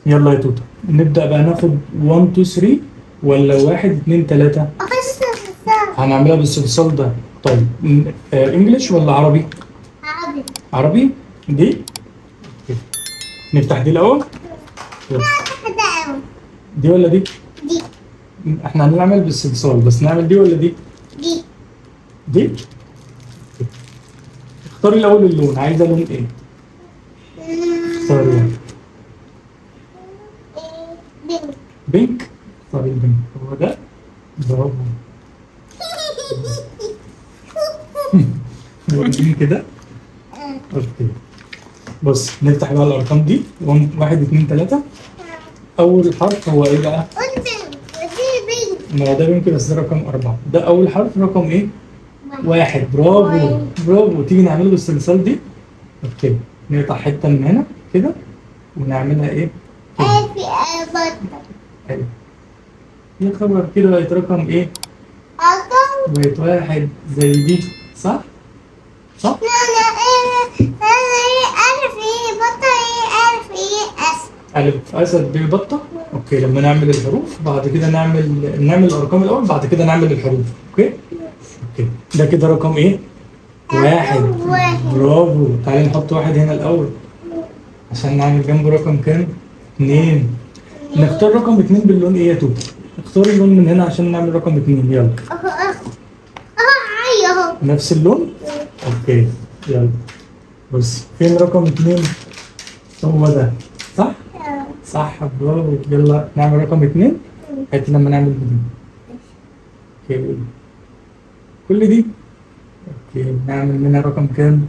يلا يا توتا نبدأ بقى ناخد 1 2 3 ولا 1 2 3 أخش هنعملها بالصلصال ده طيب ن- آه، انجلش ولا عربي عربي عربي دي أوكي. نفتح دي الاول يلا. حدا أوي دي ولا دي دي احنا هنعمل بالصلصال بس نعمل دي ولا دي دي دي اختاري الاول اللون عايزه لون ايه اختاري يعني. بينك بينك اختاري البينك هو ده برافو وريني كده اوكي بص نفتح بقى الارقام دي ون- واحد اتنين تلاته اول حرف هو ايه بقى؟ قول بينك ودي بينك ما هو ده بينك بس ده رقم اربعه ده اول حرف رقم ايه؟ واحد برافو برافو تيجي نعمله بالصلصال دي اوكي نقطع حته من هنا كده ونعملها ايه؟ كده إيه في إيه بطة حلو يا خبر كده بقت رقم ايه؟ أصلا بقت واحد زي دي صح؟ صح؟ أنا إيه أنا إيه ألف إيه بطة إيه ألف إيه أس ألف أسد ب بطة أوكي لما نعمل الحروف بعد كده نعمل نعمل الأرقام الأول بعد كده نعمل الحروف أوكي؟ أوكي ده كده رقم إيه؟ واحد واحد. برافو تعالي نحط واحد هنا الأول عشان نعمل جنبه رقم كام؟ اتنين نختار رقم اتنين باللون إيه يا توتا؟ اختاري اللون من هنا عشان نعمل رقم اتنين يلا أهو أهو أهو عي أهو نفس اللون؟ اوكي يلا بص فين رقم اتنين؟ هو ده صح؟ صح برافو يلا نعمل رقم اتنين هات لما نعمل بدي اوكي قول. كل دي اوكي نعمل منها رقم كام؟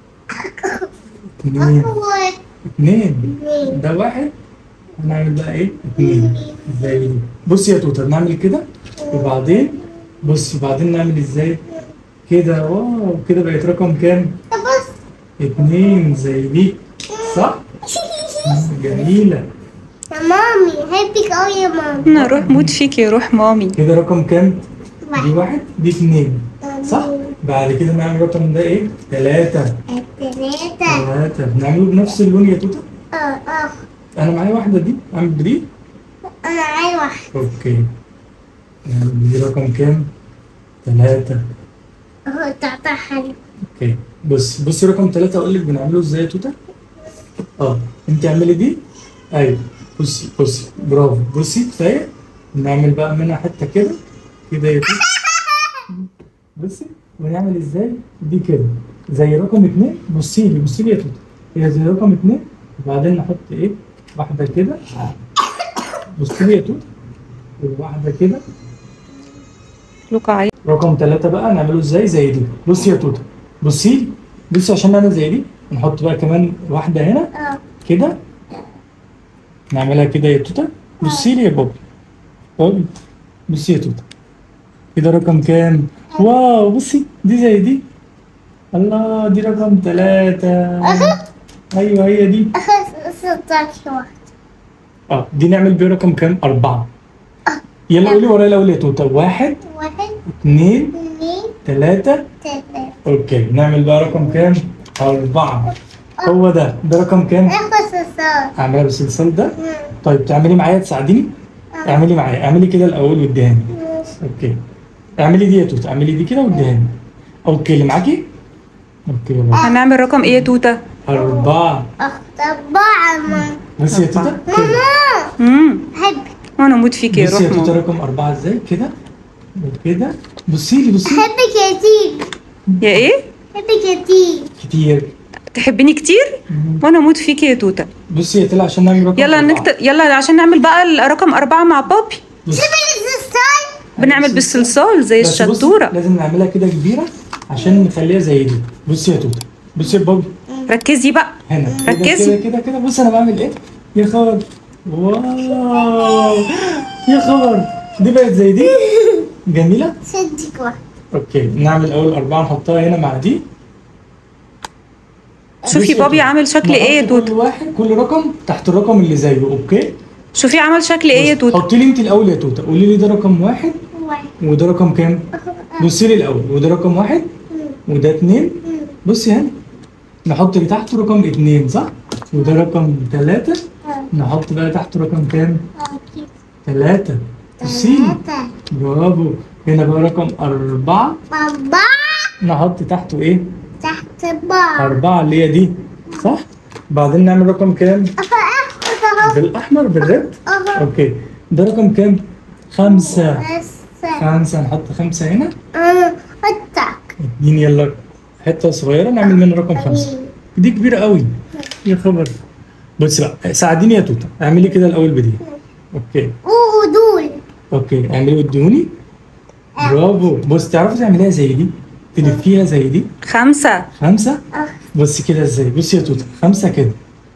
اتنين أهو اتنين اتنين ده واحد هنعمل بقى ايه؟ اتنين زي دي بصي يا توتا نعمل كده وبعدين بصي بعدين نعمل ازاي؟ كده واو كده بقت رقم كام؟ بص اتنين زي دي صح؟ جميلة يا مامي بحبك أوي يا مامي انا روح موت فيك يا روح مامي كده رقم كام؟ دي واحد واحد دي اتنين صح؟ بعد كده نعمل الرقم ده ايه؟ تلاتة التلاتة تلاتة نعمله بنفس اللون يا توتا اه اه انا معايا واحدة دي اعمل بدي أنا عايز واحد اوكي نعمل بدي رقم كام؟ تلاتة أهو تعطى حلو اوكي بص بصي رقم تلاتة اقول لك بنعمله ازاي يا توتا؟ اه انت اعملي دي ايوه بصي بصي برافو بصي كفايه نعمل بقى منها حته كده كده يا توتا بصي ونعمل ازاي دي كده زي رقم اتنين بصي لي بصي لي يا توتا هي زي رقم اتنين وبعدين نحط ايه واحده كده بصي لي يا توتا وواحده كده لوكا عايز رقم ثلاثة بقى نعمله ازاي زي دي بصي يا توتا بصي لي بصي عشان نعمل زي دي نحط بقى كمان واحدة هنا اه كده نعملها كده يا توتا بصي لي يا بابي بابي بصي يا توتا كده رقم كام واو بصي دي زي دي الله دي رقم ثلاثة ايوه هي دي أخذ ستاشر واحد اه دي نعمل بيه رقم كام أربعة يلا قولي ورايا الأول يا توتا واحد واحد اثنين اثنين ثلاثة ثلاثة اوكي نعمل بقى رقم كام؟ أربعة هو ده ده رقم كام؟ أخذ ستاشر أعملها بالصلصال ده طيب تعملي معايا تساعديني؟ اعملي معايا اعملي كده الأول واديهاني اوكي اعملي دي يا توت اعملي دي كده واديهاني اوكي اللي معاكي؟ اوكي يلا هنعمل رقم ايه يا توتا أربعة أربعة ماما بصي يا توتا كده ماما امم بحبك وانا موت فيك يا روح بصي يا توتا مامي رقم أربعة ازاي كده وكده بصي لي بصي بحبك يا تيك يا ايه بحبك يا تيك كتير تحبني كتير وانا موت فيك يا توتا بصي يا تلا عشان نعمل رقم يلا أربعة. نكتب يلا عشان نعمل بقى رقم أربعة مع بابي بص. الستار بنعمل بالصلصال زي بس بصي، الشطورة لازم نعملها كده كبيرة عشان نخليها زي دي بصي يا توتا بصي يا بابي ركزي بقى هنا كده ركزي. كده كده كده بص انا بعمل ايه يا خبر واو يا خبر دي بقت زي دي جميلة صدق واحد اوكي نعمل اول اربعة نحطها هنا مع دي شوفي بصي يا بابي توتا، عامل شكل ايه يا نحط كل توتا واحد كل رقم تحت الرقم اللي زيه اوكي شوفي عمل شكل ايه يا بص، توتا حطي لي انت الاول يا توتا قولي لي ده رقم واحد واحد وده رقم كام بصي لي الاول وده رقم واحد وده اتنين بصي هنا نحط اللي تحته رقم اتنين صح وده رقم تلاتة نحط بقى تحته رقم كام؟ أكيد ثلاثة بصي ثلاثة برافو هنا بقى رقم أربعة أربعة نحط تحته إيه؟ تحت بعض أربعة اللي هي دي صح؟ بعدين نعمل رقم كام؟ أخذ بالأحمر بالرد؟ أخذ أوكي ده رقم كام؟ خمسة بس خمسة نحط خمسة هنا أنا حطك اديني يلا حتة صغيرة نعمل منها رقم خمسة دي كبيرة قوي يا خبر بصي بقى ساعديني يا توتة اعملي كده الأول بدي أوكي ودول أوكي اعملي واديهوني برافو بص تعرفي تعمليها زي دي تلفيها زي دي خمسة خمسة بصي كده ازاي بصي يا توتة خمسة كده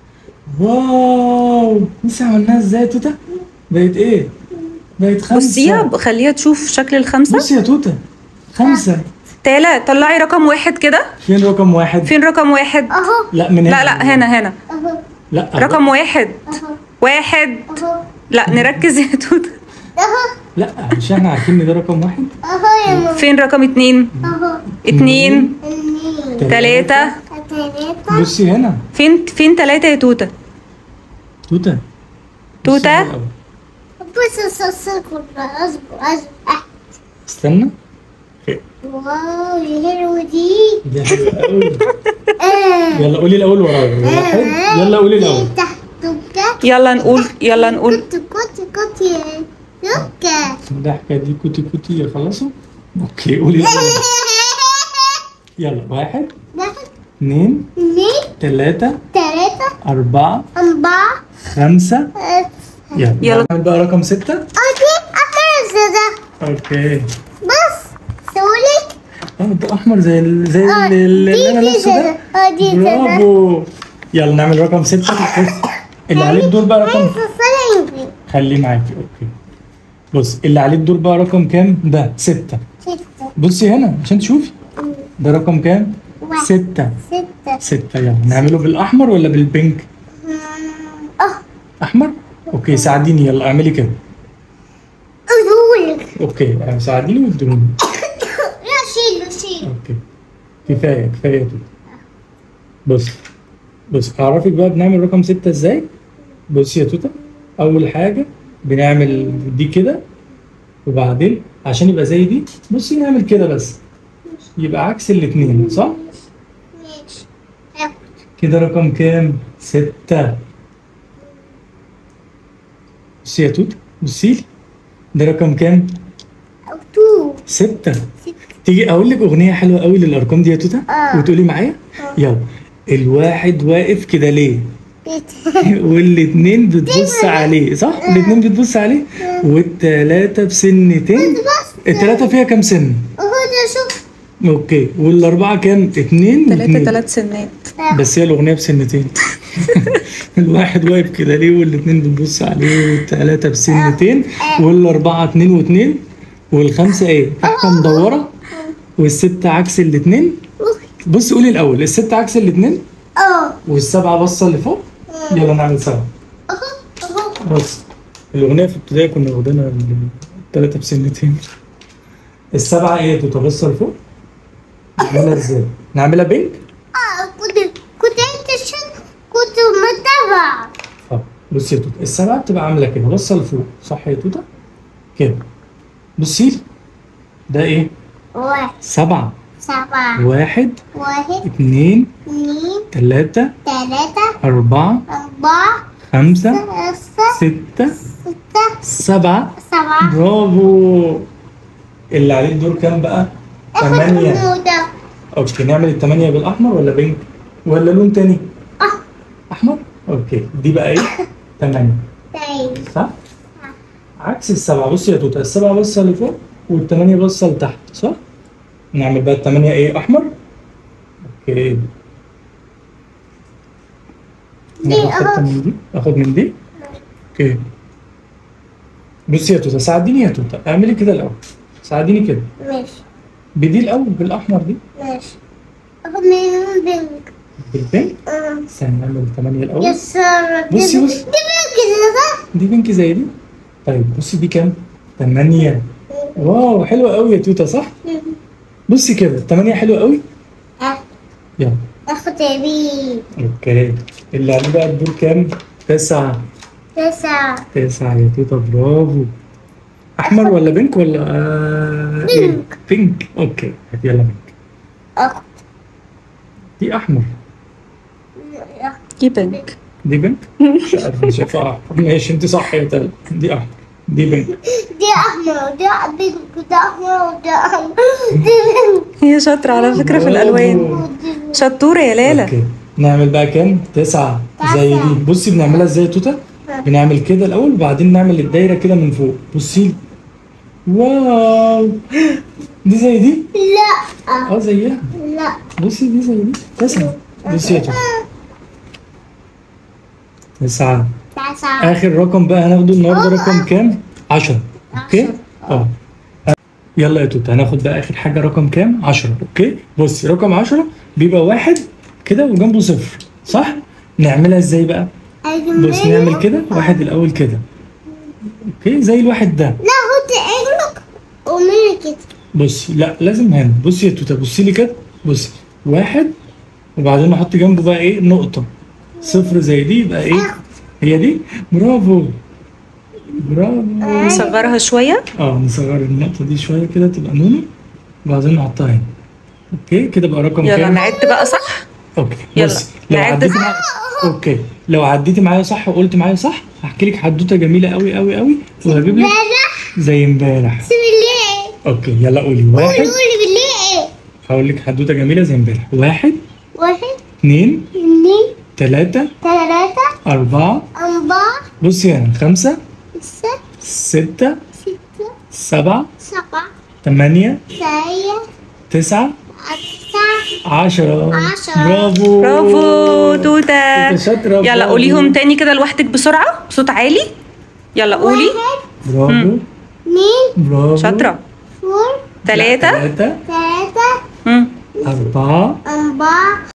واو بصي عملناها ازاي يا توتة بقت ايه بقت خمسة بصيها خليها تشوف شكل الخمسة بصي يا توتة خمسة تالا طلعي رقم واحد كده فين رقم واحد فين رقم واحد أهو لا من هنا لا لا هنا هنا أهو لا رقم واحد أهو واحد أهو لا نركز يا توتة أهو لا مش احنا عارفين ان ده رقم واحد أهو يا ماما فين رقم اتنين أهو اتنين اثنين تلاتة ثلاثة بصي هنا فين فين تلاتة يا توتة توتة توتة؟ بصي الأول. بص الصوص كله أصبر أصبر استنى اوكي واو يا حلوة دي دي حلوة قوي آه. يلا قولي الاول ورايا واحد يلا قولي الاول دي تحت كت يلا نقول يلا نقول كت كت كت يا لوكا الضحكة دي كوتي كوتي خلصوا اوكي قولي الاول يلا واحد اثنين اثنين ثلاثة ثلاثة أربعة أربعة خمسة آه، يلا يلا. نعمل بقى رقم ستة أوكي أحمر ده اوكي بص سولك اه ده احمر زي ال... زي آه، ال- اللي دي انا دي لابسه ده ده. آه، دي ده. برافو يلا نعمل رقم ستة بص اللي عليه الدور بقى رقم عايز أصلي خليه معاكي اوكي بص اللي عليه الدور بقى رقم كام ده ستة ستة بصي هنا عشان تشوفي ده رقم كام واحد. ستة ستة ستة يلا نعمله بالأحمر ولا بالبينك اه أحمر أوكي ساعديني يلا اعملي كده أقولك أوكي يعني ساعديني وادوني لا شيله شيله أوكي كفاية كفاية كده بص بص أعرفك بقى بنعمل رقم ستة إزاي بصي يا توتة أول حاجة بنعمل دي كده وبعدين عشان يبقى زي دي بصي نعمل كده بس يبقى عكس الاتنين صح؟ ماشي آه. كده رقم كام؟ ستة بصي يا توت بصي لي ده رقم كام؟ أو تو ستة ستة تيجي أقول لك أغنية حلوة قوي للأرقام دي يا توتة آه. وتقولي معايا؟ يلا الواحد واقف كده ليه؟ بيت والاتنين بتبص عليه صح؟ الاتنين بتبص عليه والتلاتة بسنتين بس التلاتة فيها كام سن؟ أهو ده شوف اوكي والأربعة كام؟ اتنين تلاتة واتنين تلات سنات بس هي الأغنية بسنتين الواحد واقف كده ليه والاتنين بتبص عليه والتلاتة بسنتين والأربعة اتنين واتنين والخمسة ايه؟ فتحة مدورة والستة عكس الاتنين بص قولي الأول الستة عكس الاتنين اه والسبعة باصة لفوق يلا نعمل سبعة اهو اهو بص الأغنية في ابتدائي كنا واخدينها التلاتة بسنتين السبعة ايه تتبص لفوق؟ نعملها ازاي؟ نعملها بينك؟ اه كنت كنت انت عشان كنت متابع طب بصي يا توته السبعة بتبقى عاملة كده بصة لفوق صح يا توته؟ كده بصي لي ده ايه؟ واحد سبعة سبعة واحد واحد اتنين اثنين تلاتة ثلاثة أربعة أربعة خمسة خمسة ستة ستة سبعة سبعة برافو اللي عليه الدور كام بقى؟ تمانية حمودة اوكي نعمل التمانية بالأحمر ولا بينك؟ ولا لون تاني؟ اه أحمر؟ اوكي دي بقى ايه؟ تمانية طيب صح؟ عكس السبعة بصي يا توتة السبعة بصة لفوق والتمانية بصة لتحت صح؟ نعمل بقى التمانية ايه أحمر؟ اوكي دي ناخد حتة أهو. من دي اخد من دي اوكي بصي يا توتة ساعديني يا توتة اعملي كده الأول ساعديني كده ماشي بدي الأول بالأحمر دي ماشي أخد من بنك بالبينك اه استنى نعمل التمانية يا الأول سارة بصي دي بصي. دي بنك كده صح؟ دي بينك زي دي طيب بصي دي كام؟ تمانية واو حلوة قوي يا توتة صح؟ بصي كده التمانية حلوة قوي اه يلا اخد يمين اوكي اللي عليه بقى الدور كام؟ تسعة تسعة تسعة يا توتة برافو أحمر ولا بينك ولا آه إيه؟ بينك. بينك أوكي هات يلا بينك أخت دي أحمر دي بنك دي بينك مش عارف أنا شايفها أحمر ماشي أنت صح يا تل دي أحمر دي بينك دي أحمر ودي بينك وده أحمر وده أحمر دي بينك هي شاطرة على فكرة في الألوان برافو. شطورة يا ليلى اوكي نعمل بقى كام؟ تسعة زي تسعة. دي بصي بنعملها ازاي يا توتة؟ بنعمل كده الأول وبعدين نعمل الدايرة كده من فوق بصي واو دي زي دي؟ لا اه زيها لا بصي دي زي دي تسعة بصي يا توتة تسعة تسعة آخر رقم بقى هناخده النهاردة رقم كام؟ عشرة اوكي؟ اه يلا يا توتة هناخد بقى آخر حاجة رقم كام؟ عشرة اوكي؟ بصي رقم عشرة بيبقى واحد كده وجنبه صفر صح؟ نعملها ازاي بقى؟ بص نعمل كده واحد الاول كده اوكي زي الواحد ده لا خد عينك ومني كده بصي لا لازم هنا بصي يا توته بصي لي كده بصي واحد وبعدين نحط جنبه بقى ايه نقطة صفر زي دي يبقى ايه هي دي برافو برافو نصغرها شوية اه نصغر النقطة دي شوية كده تبقى نونو وبعدين نحطها هنا اوكي كده بقى رقم يلا كام؟ نعد بقى صح اوكي يلا، بصي لو نعد عديتي صح. معايا اوكي لو عديتي معايا صح وقلت معايا صح هحكي لك حدوته جميله قوي قوي قوي وهجيب لك امبارح زي امبارح بالليل اوكي يلا قولي قولي واحد قولي بالليل هقول لك حدوته جميله زي امبارح واحد واحد اثنين اثنين ثلاثة ثلاثة أربعة أربعة بصي هنا خمسة ستة ستة ستة سبعة سبعة ثمانية ثمانية تسعة تسعة عشرة عشرة. برافو برافو توتة توتة شاطرة يلا برافو. قوليهم تاني كده لوحدك بسرعة بصوت عالي يلا قولي واحد برافو اثنين برافو شاطرة فور تلاتة ثلاثة ثلاثة مم. أربعة أربعة